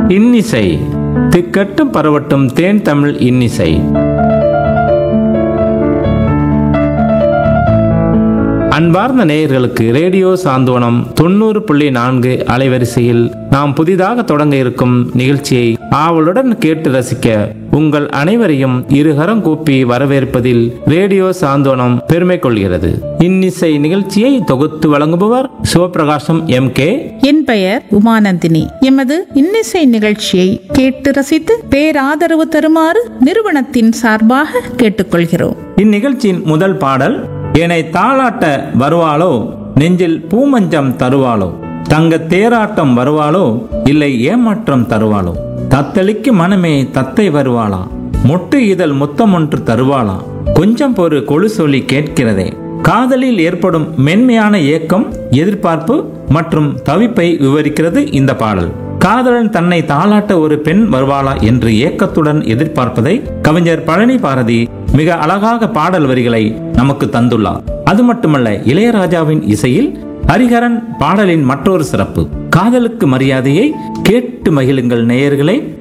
இன்னிசை திக்கட்டும் பரவட்டும் தேன் தமிழ் இன்னிசை அன்பார்ந்த நேயர்களுக்கு ரேடியோ சாந்தோனம் தொண்ணூறு புள்ளி நான்கு அலைவரிசையில் நாம் புதிதாக தொடங்க இருக்கும் நிகழ்ச்சியை ஆவலுடன் கேட்டு ரசிக்க உங்கள் அனைவரையும் இருகரம் கூப்பி வரவேற்பதில் ரேடியோ சாந்தோனம் பெருமை கொள்கிறது இன்னிசை நிகழ்ச்சியை தொகுத்து வழங்குபவர் சிவபிரகாசம் எம் கே என் பெயர் உமானந்தினி எமது இன்னிசை நிகழ்ச்சியை கேட்டு ரசித்து பேராதரவு தருமாறு நிறுவனத்தின் சார்பாக கேட்டுக்கொள்கிறோம் இந்நிகழ்ச்சியின் முதல் பாடல் என்னை தாளாட்ட வருவாளோ நெஞ்சில் பூமஞ்சம் தருவாளோ தங்க தேராட்டம் வருவாளோ இல்லை ஏமாற்றம் தருவாளோ தத்தளிக்கு மனமே தத்தை வருவாளா மொட்டு இதழ் முத்தம் ஒன்று தருவாளா கொஞ்சம் பொறு கொழு சொல்லி கேட்கிறதே காதலில் ஏற்படும் மென்மையான ஏக்கம் எதிர்பார்ப்பு மற்றும் தவிப்பை விவரிக்கிறது இந்த பாடல் காதலன் தன்னை தாளாட்ட ஒரு பெண் வருவாளா என்று ஏக்கத்துடன் எதிர்பார்ப்பதை கவிஞர் பழனி பாரதி மிக அழகாக பாடல் வரிகளை நமக்கு தந்துள்ளார் அது மட்டுமல்ல இளையராஜாவின் இசையில் ஹரிஹரன் பாடலின் மற்றொரு சிறப்பு காதலுக்கு மரியாதையை கேட்டு மகிழுங்கள் நேயர்களே